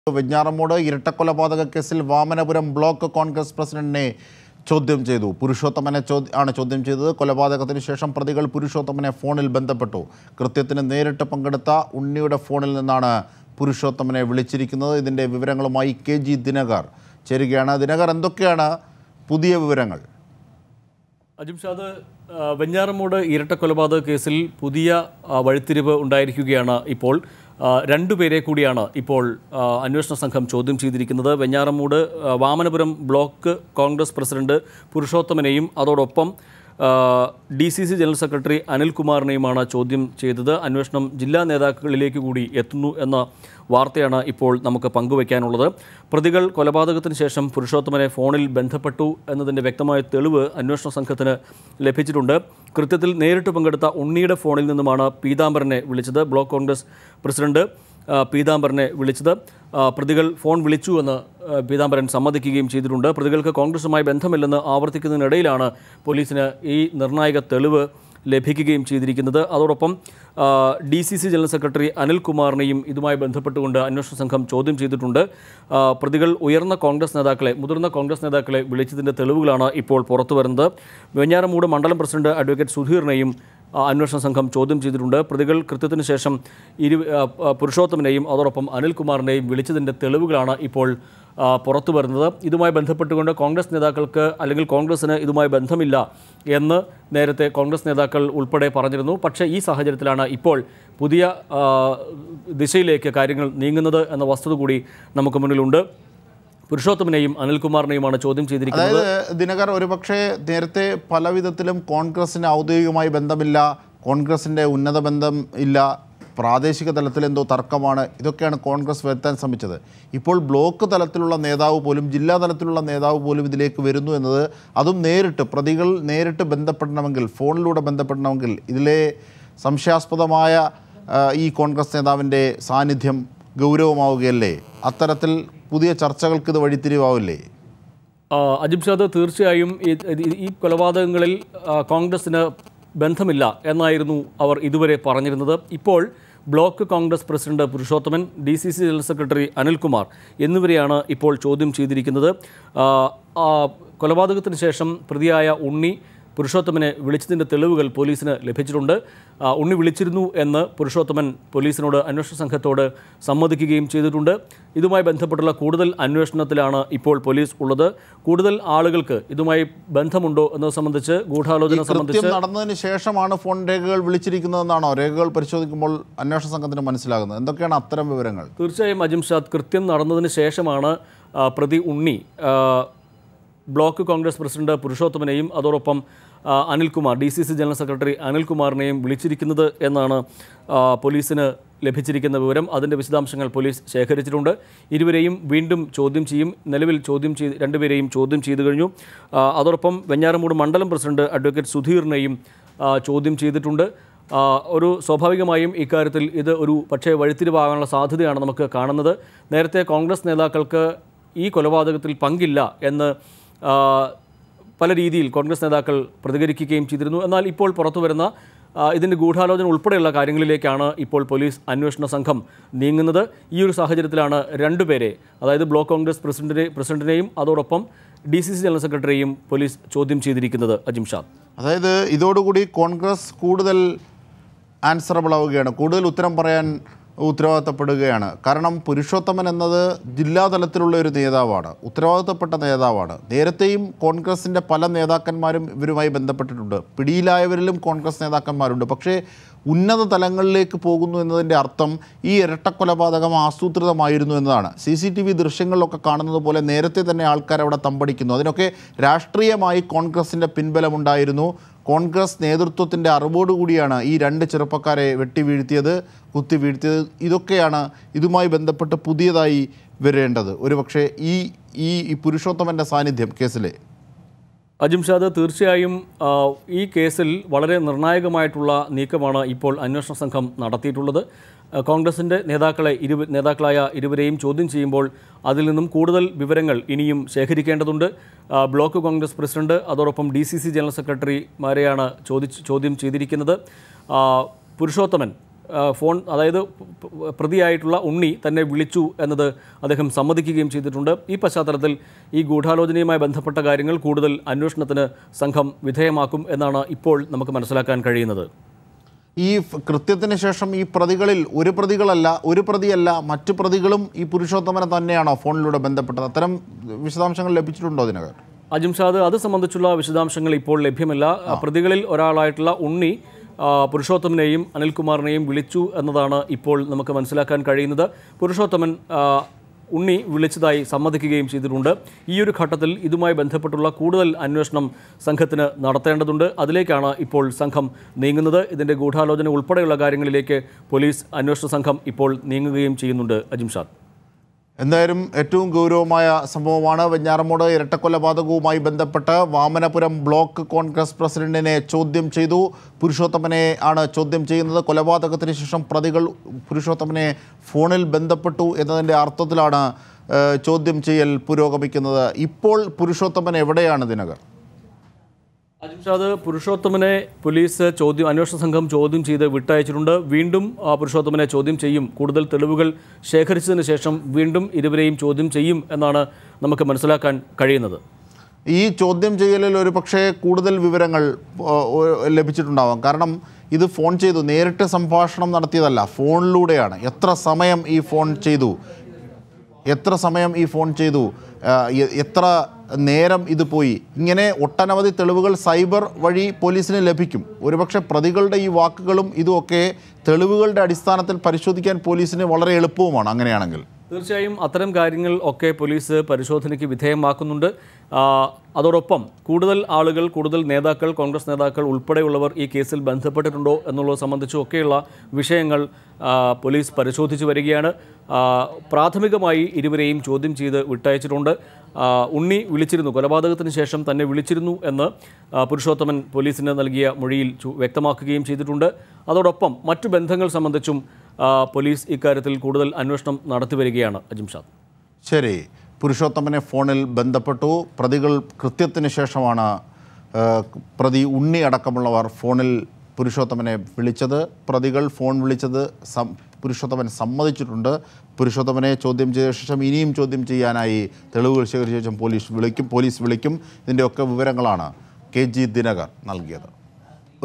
വെഞ്ഞാറമ്മൂട് ഇരട്ടക്കൊലപാതക കേസിൽ വാമനപുരം ബ്ലോക്ക് കോൺഗ്രസ് പ്രസിഡന്റിനെ ചോദ്യം ചെയ്തു പുരുഷോത്തമനെ ചോദ്യ ആണ് ചോദ്യം ചെയ്തത് കൊലപാതകത്തിന് ശേഷം പ്രതികൾ പുരുഷോത്തമനെ ഫോണിൽ ബന്ധപ്പെട്ടു കൃത്യത്തിന് നേരിട്ട് പങ്കെടുത്ത ഉണ്ണിയുടെ ഫോണിൽ നിന്നാണ് പുരുഷോത്തമനെ വിളിച്ചിരിക്കുന്നത് ഇതിൻ്റെ വിവരങ്ങളുമായി കെ ജി ദിനകർ ചേരുകയാണ് ദിനകർ എന്തൊക്കെയാണ് പുതിയ വിവരങ്ങൾ അജിംഷാദ് ആ, വെഞ്ഞാറമ്മൂട് ഇരട്ട കൊലപാതക കേസിൽ പുതിയ ആ, വഴിത്തിരിവ് ഉണ്ടായിരിക്കുകയാണ് ഇപ്പോൾ ആ, രണ്ടുപേരെ കൂടിയാണ് ഇപ്പോൾ ആ, അന്വേഷണ സംഘം ചോദ്യം ചെയ്തിരിക്കുന്നത് വെഞ്ഞാറമ്മൂട് ആ, വാമനപുരം ബ്ലോക്ക് കോൺഗ്രസ് പ്രസിഡന്റ് പുരുഷോത്തമനെയും അതോടൊപ്പം D C C general secretary അനിൽകുമാറിനെയുമാണ് ചോദ്യം ചെയ്തത് അന്വേഷണം ജില്ലാ നേതാക്കളിലേക്ക് കൂടി എത്തുന്നു എന്ന വാർത്തയാണ് ഇപ്പോൾ നമുക്ക് പങ്കുവയ്ക്കാനുള്ളത് പ്രതികൾ കൊലപാതകത്തിന് ശേഷം പുരുഷോത്തമനെ ഫോണിൽ ബന്ധപ്പെട്ടു എന്നതിൻ്റെ വ്യക്തമായ തെളിവ് അന്വേഷണ സംഘത്തിന് ലഭിച്ചിട്ടുണ്ട് കൃത്യത്തിൽ നേരിട്ട് പങ്കെടുത്ത ഉണ്ണിയുടെ ഫോണിൽ നിന്നുമാണ് പീതാംബരനെ വിളിച്ചത് ബ്ലോക്ക് കോൺഗ്രസ് പ്രസിഡന്റ് ആ, പീതാംബരനെ വിളിച്ചത് ആ, പ്രതികൾ ഫോൺ വിളിച്ചു എന്ന് ആ, പീതാംബരൻ സമ്മതിക്കുകയും ചെയ്തിട്ടുണ്ട് പ്രതികൾക്ക് കോൺഗ്രസുമായി ബന്ധമില്ലെന്ന് ആവർത്തിക്കുന്നതിനിടയിലാണ് പോലീസിന് ഈ നിർണായക തെളിവ് ലഭിക്കുകയും ചെയ്തിരിക്കുന്നത് അതോടൊപ്പം D C C general secretary അനിൽകുമാറിനെയും ഇതുമായി ബന്ധപ്പെട്ടുകൊണ്ട് അന്വേഷണ സംഘം ചോദ്യം ചെയ്തിട്ടുണ്ട് ആ, പ്രതികൾ ഉയർന്ന കോൺഗ്രസ് നേതാക്കളെ മുതിർന്ന കോൺഗ്രസ് നേതാക്കളെ വിളിച്ചതിൻ്റെ തെളിവുകളാണ് ഇപ്പോൾ പുറത്തു വരുന്നത് വെഞ്ഞാറമൂട് മണ്ഡലം പ്രസിഡന്റ് അഡ്വക്കേറ്റ് സുധീറിനെയും ആ, അന്വേഷണ സംഘം ചോദ്യം ചെയ്തിട്ടുണ്ട് പ്രതികൾ കൃത്യത്തിന് ശേഷം ഇരു ആ, ആ, പുരുഷോത്തമനെയും അതോടൊപ്പം അനിൽകുമാറിനെയും വിളിച്ചതിൻ്റെ തെളിവുകളാണ് ഇപ്പോൾ ആ, പുറത്തു വരുന്നത് ഇതുമായി ബന്ധപ്പെട്ടുകൊണ്ട് കോൺഗ്രസ് നേതാക്കൾക്ക് അല്ലെങ്കിൽ കോൺഗ്രസിന് ഇതുമായി ബന്ധമില്ല എന്ന് നേരത്തെ കോൺഗ്രസ് നേതാക്കൾ ഉൾപ്പെടെ പറഞ്ഞിരുന്നു പക്ഷേ ഈ സാഹചര്യത്തിലാണ് ഇപ്പോൾ പുതിയ ആ, ദിശയിലേക്ക് കാര്യങ്ങൾ നീങ്ങുന്നത് എന്ന വസ്തുത കൂടി നമുക്ക് മുന്നിലുണ്ട് പുരുഷോത്തമനെയും അനിൽകുമാറിനെയുമാണ് ചോദ്യം ചെയ്തിരിക്കുന്നത് അതായത് ദിനകർ ഒരുപക്ഷെ നേരത്തെ പല വിധത്തിലും കോൺഗ്രസിന് ഔദ്യോഗികമായി ബന്ധമില്ല കോൺഗ്രസിൻ്റെ ഉന്നത ബന്ധം ഇല്ല പ്രാദേശിക തലത്തിൽ എന്തോ തർക്കമാണ് ഇതൊക്കെയാണ് കോൺഗ്രസ് വരുത്താൻ ശ്രമിച്ചത് ഇപ്പോൾ ബ്ലോക്ക് തലത്തിലുള്ള നേതാവ് പോലും ജില്ലാ തലത്തിലുള്ള നേതാവ് പോലും ഇതിലേക്ക് വരുന്നു എന്നത് അതും നേരിട്ട് പ്രതികൾ നേരിട്ട് ബന്ധപ്പെടണമെങ്കിൽ ഫോണിലൂടെ ബന്ധപ്പെടണമെങ്കിൽ ഇതിലെ സംശയാസ്പദമായ ആ, ഈ കോൺഗ്രസ് നേതാവിൻ്റെ സാന്നിധ്യം ഗൗരവമാവുകയല്ലേ അത്തരത്തിൽ പുതിയ ചർച്ചകൾക്ക് ഇത് വഴിത്തിരിവാവില്ലേ ആ, അജിംഷാദ് തീർച്ചയായും ഈ- ഈ- ഈ കൊലപാതകങ്ങളിൽ ആ, കോൺഗ്രസിന് ബന്ധമില്ല എന്നായിരുന്നു അവർ ഇതുവരെ പറഞ്ഞിരുന്നത് ഇപ്പോൾ block Congress president Purushothaman D C C general secretary Anilkumar എന്നിവരെയാണ് ഇപ്പോൾ ചോദ്യം ചെയ്തിരിക്കുന്നത് ആ, ആ, കൊലപാതകത്തിന് ശേഷം പ്രതിയായ ഉണ്ണി പുരുഷോത്തമനെ വിളിച്ചതിൻ്റെ തെളിവുകൾ പോലീസിന് ലഭിച്ചിട്ടുണ്ട് ആ, ഉണ്ണി വിളിച്ചിരുന്നു എന്ന് പുരുഷോത്തമൻ പോലീസിനോട് അന്വേഷണ സംഘത്തോട് സമ്മതിക്കുകയും ചെയ്തിട്ടുണ്ട് ഇതുമായി ബന്ധപ്പെട്ടുള്ള കൂടുതൽ അന്വേഷണത്തിലാണ് ഇപ്പോൾ പോലീസ് ഉള്ളത് കൂടുതൽ ആളുകൾക്ക് ഇതുമായി ബന്ധമുണ്ടോ എന്നത് സംബന്ധിച്ച് ഗൂഢാലോചന കൃത്യം സംബന്ധിച്ച് നടന്നതിന് ശേഷമാണ് ഫോൺ രേഖകൾ വിളിച്ചിരിക്കുന്നതെന്നാണോ രേഖകൾ പരിശോധിക്കുമ്പോൾ അന്വേഷണ സംഘത്തിന് മനസ്സിലാകുന്നത് എന്തൊക്കെയാണ് അത്തരം വിവരങ്ങൾ തീർച്ചയായും അജിംഷാദ് കൃത്യം നടന്നതിന് ശേഷമാണ് ആ, പ്രതി ഉണ്ണി ആ, ബ്ലോക്ക് കോൺഗ്രസ് പ്രസിഡന്റ് പുരുഷോത്തമനെയും അതോടൊപ്പം ആ, Anilkumar D C C general secretary അനിൽകുമാറിനെയും വിളിച്ചിരിക്കുന്നത് എന്നാണ് ആ, പോലീസിന് ലഭിച്ചിരിക്കുന്ന വിവരം അതിൻ്റെ വിശദാംശങ്ങൾ പോലീസ് ശേഖരിച്ചിട്ടുണ്ട് ഇരുവരെയും വീണ്ടും ചോദ്യം ചെയ്യും നിലവിൽ ചോദ്യം ചെയ്ത് രണ്ടുപേരെയും ചോദ്യം ചെയ്തു കഴിഞ്ഞു ആ, അതോടൊപ്പം വെഞ്ഞാറമൂട് മണ്ഡലം പ്രസിഡന്റ് അഡ്വക്കേറ്റ് സുധീറിനെയും ആ, ചോദ്യം ചെയ്തിട്ടുണ്ട് ആ, ഒരു സ്വാഭാവികമായും ഇക്കാര്യത്തിൽ ഇത് ഒരു പക്ഷേ വഴിത്തിരിവാകാനുള്ള സാധ്യതയാണ് നമുക്ക് കാണുന്നത് നേരത്തെ കോൺഗ്രസ് നേതാക്കൾക്ക് ഈ കൊലപാതകത്തിൽ പങ്കില്ല എന്ന് ആ, പല രീതിയിൽ കോൺഗ്രസ് നേതാക്കൾ പ്രതികരിക്കുകയും ചെയ്തിരുന്നു എന്നാൽ ഇപ്പോൾ പുറത്തു വരുന്ന ആ, ഇതിൻ്റെ ഗൂഢാലോചന ഉൾപ്പെടെയുള്ള കാര്യങ്ങളിലേക്കാണ് ഇപ്പോൾ പോലീസ് അന്വേഷണ സംഘം നീങ്ങുന്നത് ഈ ഒരു സാഹചര്യത്തിലാണ് രണ്ടുപേരെ അതായത് ബ്ലോക്ക് കോൺഗ്രസ് പ്രസിഡന്റിനെ പ്രസിഡന്റിനെയും അതോടൊപ്പം ഡി സി സി ജനറൽ സെക്രട്ടറിയെയും പോലീസ് ചോദ്യം ചെയ്തിരിക്കുന്നത് അജിംഷാദ് അതായത് ഇതോടുകൂടി കോൺഗ്രസ് കൂടുതൽ ആൻസറബിൾ ആവുകയാണ് കൂടുതൽ ഉത്തരം പറയാൻ ഉത്തരവാദിത്തപ്പെടുകയാണ് കാരണം പുരുഷോത്തമൻ എന്നത് ജില്ലാ തലത്തിലുള്ള ഒരു നേതാവാണ് ഉത്തരവാദിത്തപ്പെട്ട നേതാവാണ് നേരത്തെയും കോൺഗ്രസിൻ്റെ പല നേതാക്കന്മാരും ഇവരുമായി ബന്ധപ്പെട്ടിട്ടുണ്ട് പിടിയിലായവരിലും കോൺഗ്രസ് നേതാക്കന്മാരുണ്ട് പക്ഷേ ഉന്നത തലങ്ങളിലേക്ക് പോകുന്നു എന്നതിൻ്റെ അർത്ഥം ഈ ഇരട്ടക്കൊലപാതകം ആസൂത്രിതമായിരുന്നു എന്നതാണ് സി സി ടി വി ദൃശ്യങ്ങളിലൊക്കെ കാണുന്നത് പോലെ നേരത്തെ തന്നെ ആൾക്കാർ അവിടെ തമ്പടിക്കുന്നു അതിനൊക്കെ രാഷ്ട്രീയമായി കോൺഗ്രസിൻ്റെ പിൻബലമുണ്ടായിരുന്നു കോൺഗ്രസ് നേതൃത്വത്തിൻ്റെ അറിവോടുകൂടിയാണ് ഈ രണ്ട് ചെറുപ്പക്കാരെ വെട്ടി വീഴ്ത്തിയത് കുത്തി വീഴ്ത്തിയത് ഇതൊക്കെയാണ് ഇതുമായി ബന്ധപ്പെട്ട് പുതിയതായി വരേണ്ടത് ഒരുപക്ഷെ ഈ ഈ ഈ പുരുഷോത്തമൻ്റെ സാന്നിധ്യം കേസിലെ അജിംഷാദ് തീർച്ചയായും ആ, ഈ കേസിൽ വളരെ നിർണായകമായിട്ടുള്ള നീക്കമാണ് ഇപ്പോൾ അന്വേഷണ സംഘം നടത്തിയിട്ടുള്ളത് ആ, കോൺഗ്രസിൻ്റെ നേതാക്കളെ ഇരു നേതാക്കളായ ഇരുവരെയും ചോദ്യം ചെയ്യുമ്പോൾ അതിൽ നിന്നും കൂടുതൽ വിവരങ്ങൾ ഇനിയും ശേഖരിക്കേണ്ടതുണ്ട് ആ, ബ്ലോക്ക് കോൺഗ്രസ് പ്രസിഡന്റ് അതോടൊപ്പം ഡി സി സി ജനറൽ സെക്രട്ടറിമാരെയാണ് ചോദിച്ച് ചോദ്യം ചെയ്തിരിക്കുന്നത് ആ, പുരുഷോത്തമൻ ആ, ഫോൺ അതായത് പ- പ്രതിയായിട്ടുള്ള ഉണ്ണി തന്നെ വിളിച്ചു എന്നത് അദ്ദേഹം സമ്മതിക്കുകയും ചെയ്തിട്ടുണ്ട് ഈ പശ്ചാത്തലത്തിൽ ഈ ഗൂഢാലോചനയുമായി ബന്ധപ്പെട്ട കാര്യങ്ങൾ കൂടുതൽ അന്വേഷണത്തിന് സംഘം വിധേയമാക്കും എന്നാണ് ഇപ്പോൾ നമുക്ക് മനസ്സിലാക്കാൻ കഴിയുന്നത് ഈ ഫ് കൃത്യത്തിന് ശേഷം ഈ പ്രതികളിൽ ഒരു പ്രതികളല്ല ഒരു പ്രതിയല്ല മറ്റു പ്രതികളും ഈ പുരുഷോത്തമനെ തന്നെയാണോ ഫോണിലൂടെ ബന്ധപ്പെട്ടത് അത്തരം വിശദാംശങ്ങൾ ലഭിച്ചിട്ടുണ്ടോ ഇതിനകം അജിംഷാദ് അത് സംബന്ധിച്ചുള്ള വിശദാംശങ്ങൾ ഇപ്പോൾ ലഭ്യമല്ല പ്രതികളിൽ ഒരാളായിട്ടുള്ള ഉണ്ണി ആ, പുരുഷോത്തമനെയും അനിൽകുമാറിനെയും വിളിച്ചു എന്നതാണ് ഇപ്പോൾ നമുക്ക് മനസ്സിലാക്കാൻ കഴിയുന്നത് പുരുഷോത്തമൻ ആ, ഉണ്ണി വിളിച്ചതായി സമ്മതിക്കുകയും ചെയ്തിട്ടുണ്ട് ഈ ഒരു ഘട്ടത്തിൽ ഇതുമായി ബന്ധപ്പെട്ടുള്ള കൂടുതൽ അന്വേഷണം സംഘത്തിന് നടത്തേണ്ടതുണ്ട് അതിലേക്കാണ് ഇപ്പോൾ സംഘം നീങ്ങുന്നത് ഇതിൻ്റെ ഗൂഢാലോചന ഉൾപ്പെടെയുള്ള കാര്യങ്ങളിലേക്ക് പോലീസ് അന്വേഷണ സംഘം ഇപ്പോൾ നീങ്ങുകയും ചെയ്യുന്നുണ്ട് അജിംഷാദ് എന്തായാലും ഏറ്റവും ഗൗരവമായ സംഭവമാണ് വെഞ്ഞാറമൂട് ഇരട്ടക്കൊലപാതകവുമായി ബന്ധപ്പെട്ട് വാമനപുരം ബ്ലോക്ക് കോൺഗ്രസ് പ്രസിഡന്റിനെ ചോദ്യം ചെയ്തു പുരുഷോത്തമനെ ആണ് ചോദ്യം ചെയ്യുന്നത് കൊലപാതകത്തിന് ശേഷം പ്രതികൾ പുരുഷോത്തമനെ ഫോണിൽ ബന്ധപ്പെട്ടു എന്നതിൻ്റെ അർത്ഥത്തിലാണ് ഏഹ്, ചോദ്യം ചെയ്യൽ പുരോഗമിക്കുന്നത് ഇപ്പോൾ പുരുഷോത്തമൻ എവിടെയാണ് ദിനകർ അജിംഷാദ് പുരുഷോത്തമനെ പോലീസ് ചോദ്യം അന്വേഷണ സംഘം ചോദ്യം ചെയ്ത് വിട്ടയച്ചിട്ടുണ്ട് വീണ്ടും ആ, പുരുഷോത്തമനെ ചോദ്യം ചെയ്യും കൂടുതൽ തെളിവുകൾ ശേഖരിച്ചതിന് ശേഷം വീണ്ടും ഇരുവരെയും ചോദ്യം ചെയ്യും എന്നാണ് നമുക്ക് മനസ്സിലാക്കാൻ കഴിയുന്നത് ഈ ചോദ്യം ചെയ്യലിൽ ഒരു പക്ഷേ കൂടുതൽ വിവരങ്ങൾ ഓ, ഓ, ലഭിച്ചിട്ടുണ്ടാവാം കാരണം ഇത് ഫോൺ ചെയ്തു നേരിട്ട് സംഭാഷണം നടത്തിയതല്ല ഫോണിലൂടെയാണ് എത്ര സമയം ഈ ഫോൺ ചെയ്തു എത്ര സമയം ഈ ഫോൺ ചെയ്തു ആ, എ- എത്ര നേരം ഇത് പോയി ഇങ്ങനെ ഒട്ടനവധി തെളിവുകൾ സൈബർ വഴി പോലീസിന് ലഭിക്കും ഒരുപക്ഷെ പ്രതികളുടെ ഈ വാക്കുകളും ഇതുമൊക്കെ തെളിവുകളുടെ അടിസ്ഥാനത്തിൽ പരിശോധിക്കാൻ പോലീസിന് വളരെ എളുപ്പവുമാണ് അങ്ങനെയാണെങ്കിൽ തീർച്ചയായും അത്തരം കാര്യങ്ങൾ ഒക്കെ പോലീസ് പരിശോധനയ്ക്ക് വിധേയമാക്കുന്നുണ്ട് ആ, അതോടൊപ്പം കൂടുതൽ ആളുകൾ കൂടുതൽ നേതാക്കൾ കോൺഗ്രസ് നേതാക്കൾ ഉൾപ്പെടെയുള്ളവർ ഈ കേസിൽ ബന്ധപ്പെട്ടിട്ടുണ്ടോ എന്നുള്ളത് സംബന്ധിച്ചും ഒക്കെയുള്ള വിഷയങ്ങൾ ആ, പോലീസ് പരിശോധിച്ചു വരികയാണ് ആ, പ്രാഥമികമായി ഇരുവരെയും ചോദ്യം ചെയ്ത് വിട്ടയച്ചിട്ടുണ്ട് ആ, ഉണ്ണി വിളിച്ചിരുന്നു കൊലപാതകത്തിന് ശേഷം തന്നെ വിളിച്ചിരുന്നു എന്ന് ആ, പുരുഷോത്തമൻ പോലീസിന് നൽകിയ മൊഴിയിൽ ചു- വ്യക്തമാക്കുകയും ചെയ്തിട്ടുണ്ട് അതോടൊപ്പം മറ്റു ബന്ധങ്ങൾ സംബന്ധിച്ചും ആ, പോലീസ് ഇക്കാര്യത്തിൽ കൂടുതൽ അന്വേഷണം നടത്തി വരികയാണ് അജിംഷാദ് ശരി പുരുഷോത്തമനെ ഫോണിൽ ബന്ധപ്പെട്ടു പ്രതികൾ കൃത്യത്തിന് ശേഷമാണ് ആ, പ്രതി ഉണ്ണി അടക്കമുള്ളവർ ഫോണിൽ പുരുഷോത്തമനെ വിളിച്ചത് പ്രതികൾ ഫോൺ വിളിച്ചത് സം പുരുഷോത്തമൻ സമ്മതിച്ചിട്ടുണ്ട് പുരുഷോത്തമനെ ചോദ്യം ചെയ്ത ശേഷം ഇനിയും ചോദ്യം ചെയ്യാനായി തെളിവുകൾ ശേഖരിച്ച ശേഷം പോലീസ് വിളിക്കും പോലീസ് വിളിക്കും ഇതിൻ്റെയൊക്കെ വിവരങ്ങളാണ് കെ ജി ദിനകർ നൽകിയത്